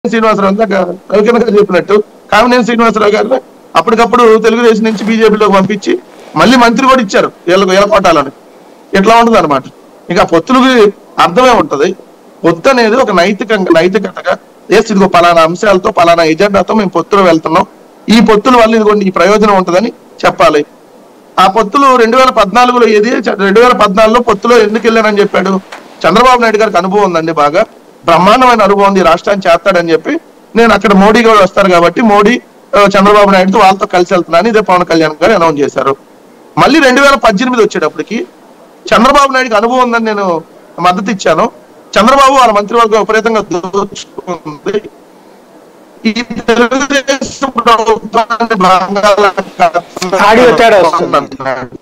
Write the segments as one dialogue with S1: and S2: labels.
S1: శ్రీనివాసరావు ఇందాక రవికిరణ్ గారు చెప్పినట్టు కామినేని శ్రీనివాసరావు గారు అప్పటికప్పుడు తెలుగుదేశం నుంచి బీజేపీలోకి పంపించి మళ్ళీ మంత్రి కూడా ఇచ్చారు వీళ్ళకు వీళ్ళ కోటాలని ఇట్లా ఉంటుంది అనమాట ఇంకా పొత్తులకి అర్థమే ఉంటది పొత్తు అనేది ఒక నైతికంగా నైతికతగా ఎస్ ఇదిగో పలానా అంశాలతో పలానా ఎజెండాతో మేము పొత్తులు వెళ్తున్నాం ఈ పొత్తుల వల్ల ఇదిగోండి ఈ ప్రయోజనం ఉంటుందని చెప్పాలి ఆ పొత్తులు రెండు వేల పద్నాలుగులో ఏది రెండు వేల పద్నాలుగులో పొత్తులో ఎందుకు వెళ్ళానని చెప్పాడు చంద్రబాబు నాయుడు గారికి అనుభవం ఉందండి బాగా బ్రహ్మాండమైన అనుభవం ఉంది ఈ రాష్ట్రాన్ని చేస్తాడని చెప్పి నేను అక్కడ మోడీ గారు వస్తారు కాబట్టి మోడీ ఆ, చంద్రబాబు నాయుడుతో వాళ్ళతో కలిసి వెళ్తున్నాను ఇదే పవన్ కళ్యాణ్ గారు అనౌన్స్ చేశారు మళ్ళీ రెండు వేల పద్దెనిమిది వచ్చేటప్పటికి చంద్రబాబు నాయుడుకి అనుభవం ఉందని నేను మద్దతు ఇచ్చాను చంద్రబాబు వాళ్ళ మంత్రివర్గం విపరీతంగా దోచుకుంది ఈ తెలుగుదేశం ప్రభుత్వాన్ని బంగాళాఖాతంలో
S2: ఆడియో తేడా వస్తుంది.
S1: అంటున్నాడు.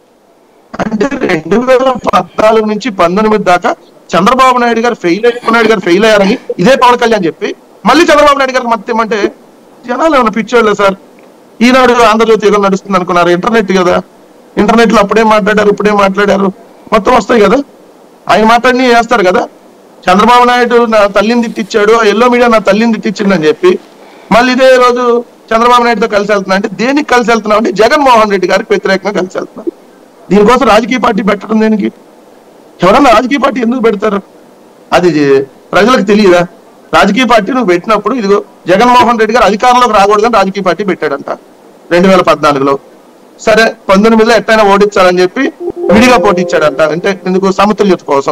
S1: అంటే రెండు వేల పద్నాలుగు నుంచి పంతొమ్మిది దాకా చంద్రబాబు నాయుడు గారు ఫెయిల్ అయ్యి నాయుడు గారు ఫెయిల్ అయ్యారని ఇదే పవన్ కళ్యాణ్ చెప్పి మళ్ళీ చంద్రబాబు నాయుడు గారికి మద్దతు ఇవ్వమంటే జనాలు ఏమైనా పిచ్చోళ్ళే సార్ ఈనాడు ఆంధ్రజ్యోతి యుగం నడుస్తుంది అనుకున్నారు ఇంటర్నెట్ కదా ఇంటర్నెట్ లో అప్పుడే మాట్లాడారు ఇప్పుడే మాట్లాడారు మొత్తం వస్తాయి కదా ఆయన మాట్లాడి వేస్తారు కదా చంద్రబాబు నాయుడు నా తల్లిని తిట్టించాడు ఆ ఎల్లో మీడియా నా తల్లిని తిట్టించిందని చెప్పి మళ్ళీ ఇదే రోజు చంద్రబాబు నాయుడుతో కలిసి వెళ్తున్నా అంటే దేనికి కలిసి వెళ్తున్నాం అంటే జగన్మోహన్ రెడ్డి గారికి వ్యతిరేకంగా కలిసి వెళ్తున్నాం దీనికోసం రాజకీయ పార్టీ పెట్టడం దేనికి ఎవరన్నా రాజకీయ పార్టీ ఎందుకు పెడతారు అది ప్రజలకు తెలియదా రాజకీయ పార్టీ నువ్వు పెట్టినప్పుడు ఇదిగో జగన్మోహన్ రెడ్డి గారు అధికారంలోకి రాకూడదని రాజకీయ పార్టీ పెట్టాడంట రెండు వేల పద్నాలుగులో సరే పంతొమ్మిదిలో ఎట్టైనా ఓడించాలని చెప్పి విడిగా పోటీ ఇచ్చాడంట అంటే ఎందుకు సమతుల్యత కోసం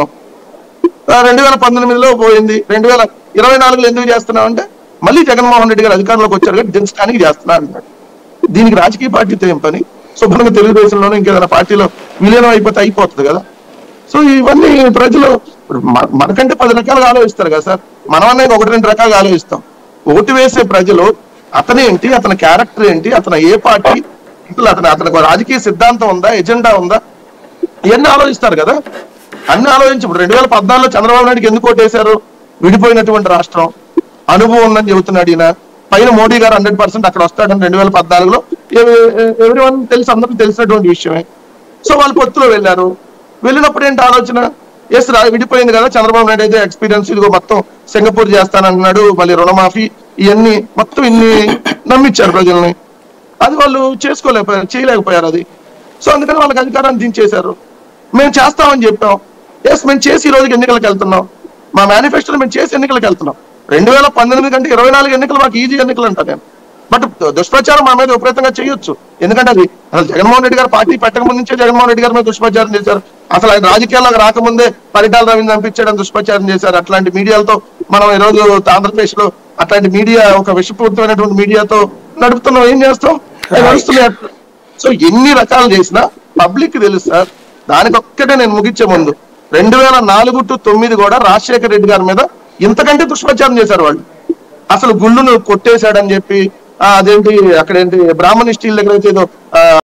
S1: ఆ, రెండు వేల పంతొమ్మిదిలో పోయింది రెండు వేల ఇరవై నాలుగులో ఎందుకు చేస్తున్నావు అంటే మళ్ళీ జగన్మోహన్ రెడ్డి గారు అధికారంలోకి వచ్చారు కాబట్టి దించడానికి చేస్తున్నా అంటాడు దీనికి రాజకీయ పార్టీతో ఏం పని శుభ్రంగా తెలుగుదేశంలోనూ ఇంకేదైనా పార్టీలో విలీనం అయిపోతే అయిపోతుంది కదా సో ఇవన్నీ ప్రజలు ఇప్పుడు మన- మనకంటే పది రకాలుగా ఆలోచిస్తారు కదా సార్ మనం అనేది ఒకటి రెండు రకాలుగా ఆలోచిస్తాం ఓటు వేసే ప్రజలు అతని ఏంటి అతని క్యారెక్టర్ ఏంటి అతను ఏ పార్టీ అసలు అతను అతనికి ఒక రాజకీయ సిద్ధాంతం ఉందా ఎజెండా ఉందా ఇవన్నీ ఆలోచిస్తారు కదా అన్ని ఆలోచించి ఇప్పుడు రెండు వేల పద్నాలుగులో చంద్రబాబు నాయుడుకి ఎందుకు ఓటేశారు విడిపోయినటువంటి రాష్ట్రం అనుభవం ఉందని చెబుతున్నాడు ఈయన పైన మోడీ గారు హండ్రెడ్ పర్సెంట్ అక్కడ వస్తాడని రెండు వేల పద్నాలుగులో ఎవ్రీ వన్ తెలుసు అందరికీ తెలిసినటువంటి విషయమే సో వాళ్ళు పొత్తులో వెళ్ళారు వెళ్ళినప్పుడు ఏంటి ఆలోచన ఎస్ రా విడిపోయింది కదా చంద్రబాబు నాయుడు అయితే ఎక్స్పీరియన్స్ ఇదిగో మొత్తం సింగపూర్ చేస్తానంటున్నాడు మళ్ళీ రుణమాఫీ ఇవన్నీ మొత్తం ఇన్ని నమ్మించారు ప్రజల్ని అది వాళ్ళు చేసుకోలేకపోయారు చేయలేకపోయారు అది సో అందుకని వాళ్ళకి అధికారాన్ని దించేశారు మేము చేస్తామని చెప్పాం ఎస్ మేము చేసి ఈ రోజుకి ఎన్నికలకు వెళ్తున్నాం మా మేనిఫెస్టోలో మేము చేసి ఎన్నికలకు వెళ్తున్నాం రెండు వేల పంతొమ్మిది కంటే ఇరవై నాలుగు ఎన్నికలు మాకు ఈజీ ఎన్నికలు అంటా నేను బట్ దుష్ప్రచారం మా మీద విపరీతంగా చేయొచ్చు ఎందుకంటే అది అసలు జగన్మోహన్ రెడ్డి గారు పార్టీ పెట్టక ముందు నుంచే జగన్మోహన్ రెడ్డి గారి మీద దుష్ప్రచారం చేశారు అసలు ఆయన రాజకీయాల్లోకి రాకముందే పరిటాల రవిని పంపించడం దుష్ప్రచారం చేశారు అట్లాంటి మీడియాలతో మనం ఈ రోజు ఆంధ్రప్రదేశ్ లో అట్లాంటి మీడియా ఒక విషపూరితమైనటువంటి మీడియాతో నడుపుతున్నాం ఏం చేస్తాం అవి నడుస్తున్నాయి అట్లా. సో ఎన్ని రకాలు చేసినా పబ్లిక్ తెలుసు సార్ దానికి ఒక్కటే నేను ముగించే ముందు రెండు వేల నాలుగు టు తొమ్మిది కూడా రాజశేఖర రెడ్డి గారి మీద ఇంతకంటే దుష్ప్రచారం చేశారు వాళ్ళు అసలు గుళ్ళును కొట్టేశాడని చెప్పి ఆ, అదేంటి అక్కడేంటి బ్రాహ్మణ స్టీల్ దగ్గర అయితే ఏదో ఆ,